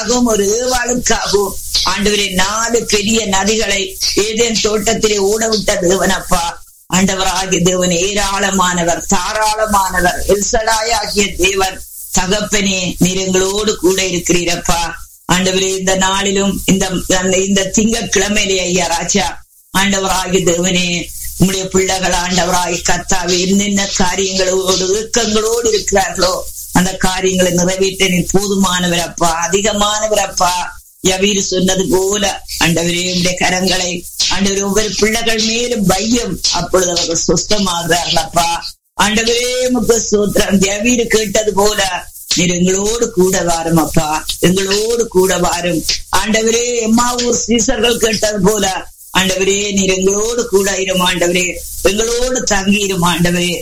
எனக்காகவும் ஒரு ஏவாளுக்காகவும் ஆண்டவரே நாலு பெரிய நதிகளை ஏதேன் தோட்டத்திலே ஓட விட்ட தேவனப்பா ஆண்டவராகிய தேவன் ஏராளமானவர் தாராளமானவர் எல்சலாயாகிய தேவன் தகப்பனே நீர் எங்களோடு கூட இருக்கிறீரப்பா ஆண்டவரே இந்த நாளிலும் இந்த இந்த திங்கட்கிழமையிலே ஐயா ராஜா ஆண்டவராகிய தேவனே உம்முடைய பிள்ளைகள் ஆண்டவராய் கத்தாவே என்னென்ன காரியங்களோடு இயக்கங்களோடு இருக்கிறார்களோ அந்த காரியங்களை நிறைவேற்ற நீ போதுமானவர் அப்பா ஆண்டவர் அப்பா யவீர் சொன்னது போல ஆண்டவரே உடைய கரங்களை ஆண்டவர் ஒவ்வொரு பிள்ளைகள் மேலும் பையம் அப்பொழுது அவர்கள் சுஸ்தமாகிறார்கள் அப்பா ஆண்டவரே முக சூத்திரம் யவீர் கேட்டது போல நீர் எங்களோடு கூட வாரும் அப்பா எங்களோடு கூட வாரும் ஆண்டவரே எம்மாவூர் சீசர்கள் கேட்டது போல ஆண்டவரே நீர் எங்களோடு கூட இரும் ஆண்டவரே எங்களோடு தங்கி இரும் ஆண்டவரே